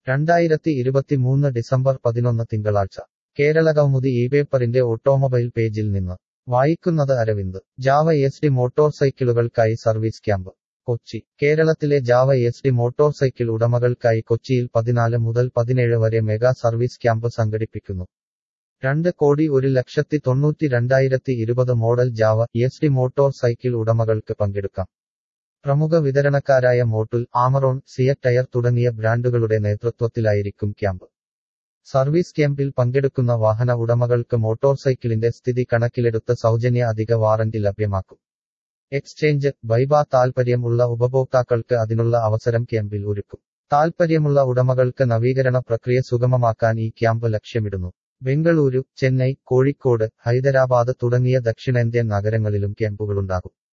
രണ്ടായിരത്തി ഇരുപത്തിമൂന്ന് ഡിസംബർ പതിനൊന്ന് തിങ്കളാഴ്ച കേരളകൗമുദി ഈ പേപ്പറിന്റെ ഓട്ടോമൊബൈൽ പേജിൽ നിന്ന് വായിക്കുന്നത് അരവിന്ദ് ജാവ എസ് ഡി മോട്ടോർസൈക്കിളുകൾക്കായി സർവീസ് ക്യാമ്പ് കൊച്ചി കേരളത്തിലെ ജാവ എസ് ഡി മോട്ടോർസൈക്കിൾ ഉടമകൾക്കായി കൊച്ചിയിൽ പതിനാല് മുതൽ പതിനേഴ് വരെ മെഗാ സർവീസ് ക്യാമ്പ് സംഘടിപ്പിക്കുന്നു രണ്ട് കോടി ഒരു ലക്ഷത്തി തൊണ്ണൂറ്റി രണ്ടായിരത്തി ഇരുപത് model Jawa S D motorcycle ഉടമകൾക്ക് പങ്കെടുക്കാം പ്രമുഖ വിതരണക്കാരായ മോട്ടുൽ ആമറോൺ സിയറ്റ് ടയർ തുടങ്ങിയ ബ്രാൻഡുകളുടെ നേതൃത്വത്തിലായിരിക്കും ക്യാമ്പ് സർവീസ് ക്യാമ്പിൽ പങ്കെടുക്കുന്ന വാഹന ഉടമകൾക്ക് മോട്ടോർ സൈക്കിളിന്റെ സ്ഥിതി കണക്കിലെടുത്ത് സൗജന്യ അധിക വാറന്റി ലഭ്യമാക്കും എക്സ്ചേഞ്ച് ബൈബാ താൽപര്യം ഉള്ള ഉപഭോക്താക്കൾക്ക് അതിനുള്ള അവസരം ക്യാമ്പിൽ ഒരുക്കും താൽപര്യമുള്ള ഉടമകൾക്ക് നവീകരണ പ്രക്രിയ സുഗമമാക്കാൻ ഈ ക്യാമ്പ് ലക്ഷ്യമിടുന്നു ബംഗളൂരു ചെന്നൈ കോഴിക്കോട് ഹൈദരാബാദ് തുടങ്ങിയ ദക്ഷിണേന്ത്യൻ നഗരങ്ങളിലും ക്യാമ്പുകളുണ്ടാകും